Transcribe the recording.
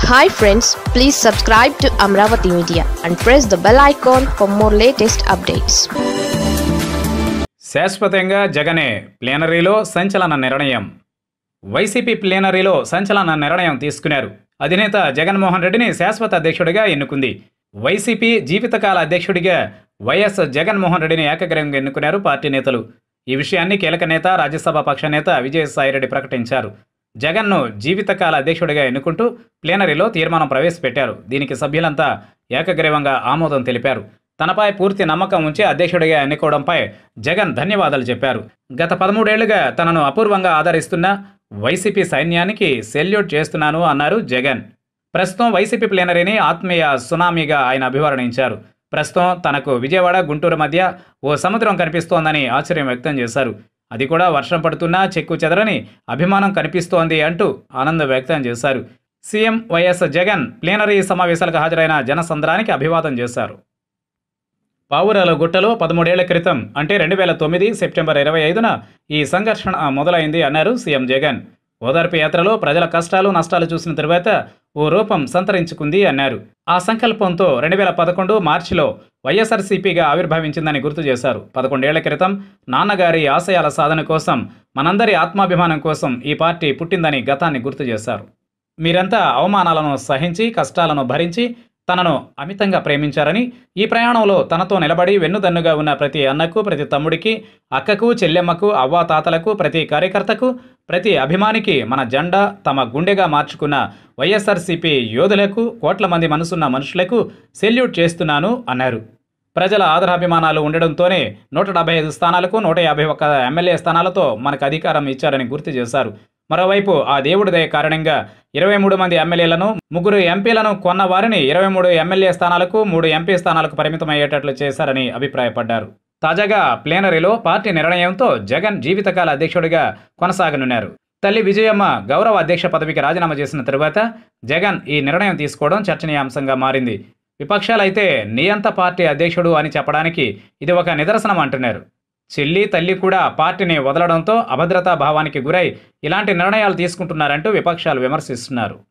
hi friends please subscribe to Amaravati media and press the bell icon for more latest updates శాశ్వతంగా జగనే ప్లేనరీలో సంచలన నిర్ణయం YCP ప్లేనరీలో సంచలన నిర్ణయం తీసుకున్నారు అధినేత జగన్మోహన్ రెడ్డిని శాశ్వత అధ్యక్షుడిగా ఎన్నుకుంది వైసీపీ జీవితకాల అధ్యక్షుడిగా వైఎస్ జగన్మోహన్ రెడ్డిని ఏకగ్రీవంగా ఎన్నుకున్నారు పార్టీ నేతలు ఈ విషయాన్ని కీలక నేత రాజ్యసభ పక్ష నేత విజయసాయిరెడ్డి ప్రకటించారు జగన్ను జీవితకాల అధ్యక్షుడిగా ఎన్నుకుంటూ ప్లేనరీలో తీర్మానం ప్రవేశపెట్టారు దీనికి సభ్యులంతా ఏకగ్రీవంగా ఆమోదం తెలిపారు తనపై పూర్తి నమ్మకం ఉంచి అధ్యక్షుడిగా ఎన్నుకోవడంపై జగన్ ధన్యవాదాలు చెప్పారు గత పదమూడేళ్లుగా తనను అపూర్వంగా ఆదరిస్తున్న వైసీపీ సైన్యానికి సెల్యూట్ చేస్తున్నాను అన్నారు జగన్ ప్రస్తుతం వైసీపీ ప్లేనరీని ఆత్మీయ సునామీగా ఆయన అభివర్ణించారు ప్రస్తుతం తనకు విజయవాడ గుంటూరు మధ్య ఓ సముద్రం కనిపిస్తోందని ఆశ్చర్యం వ్యక్తం చేశారు అది కూడా వర్షం పడుతున్నా చెక్కు చెదరని అభిమానం కనిపిస్తోంది అంటూ ఆనందం వ్యక్తం చేశారు సీఎం వైఎస్ జగన్ ప్లేనరీ సమావేశాలకు హాజరైన జనసంద్రానికి అభివాదం చేశారు పావురాల గుట్టలో పదమూడేళ్ల క్రితం అంటే రెండు వేల తొమ్మిది సెప్టెంబర్ ఇరవై ఐదున ఈ సంఘర్షణ మొదలైంది అన్నారు సీఎం జగన్ ఓదార్పు యాత్రలో ప్రజల కష్టాలు నష్టాలు చూసిన తరువాత ఓ రూపం సంతరించుకుంది అన్నారు ఆ సంకల్పంతో రెండు వేల పదకొండు మార్చిలో వైఎస్ఆర్సీపీగా ఆవిర్భవించిందని గుర్తు చేశారు పదకొండేళ్ల క్రితం నాన్నగారి ఆశయాల సాధన కోసం మనందరి ఆత్మాభిమానం కోసం ఈ పార్టీ పుట్టిందని గతాన్ని గుర్తు చేశారు మీరంతా అవమానాలను సహించి కష్టాలను భరించి తనను అమితంగా ప్రేమించారని ఈ ప్రయాణంలో తనతో నిలబడి వెన్నుదన్నుగా ఉన్న ప్రతి అన్నకు ప్రతి తమ్ముడికి అక్కకు చెల్లెమ్మకు అవ్వాతాతలకు ప్రతి కార్యకర్తకు ప్రతి అభిమానికి మన జెండా తమ గుండెగా మార్చుకున్న వైఎస్ఆర్సీపీ యోధులకు కోట్ల మంది మనసున్న మనుషులకు సెల్యూట్ చేస్తున్నాను అన్నారు ప్రజల ఆదరాభిమానాలు ఉండడంతోనే నూట డెబ్బై ఐదు స్థానాలకు నూట యాభై ఒక్క ఎమ్మెల్యే స్థానాలతో మనకు అధికారం ఇచ్చారని గుర్తు చేశారు మరోవైపు ఆ దేవుడి దయ కారణంగా ఇరవై మూడు మంది ఎమ్మెల్యేలను ముగ్గురు ఎంపీలను కొన్న వారిని ఇరవై మూడు ఎమ్మెల్యే స్థానాలకు మూడు ఎంపీ స్థానాలకు పరిమితమయ్యేటట్లు చేశారని అభిప్రాయపడ్డారు తాజాగా ప్లేనరీలో పార్టీ నిర్ణయంతో జగన్ జీవితకాల అధ్యక్షుడిగా కొనసాగనున్నారు తల్లి విజయమ్మ గౌరవ అధ్యక్ష పదవికి రాజీనామా చేసిన తరువాత జగన్ ఈ నిర్ణయం తీసుకోవడం చర్చనీయాంశంగా మారింది విపక్షాలైతే నియంత పార్టీ అధ్యక్షుడు అని చెప్పడానికి ఇది ఒక నిదర్శనం అంటున్నారు చెల్లి తల్లి కూడా పార్టీని వదలడంతో అభద్రతా భావానికి గురై ఇలాంటి నిర్ణయాలు తీసుకుంటున్నారంటూ విపక్షాలు విమర్శిస్తున్నారు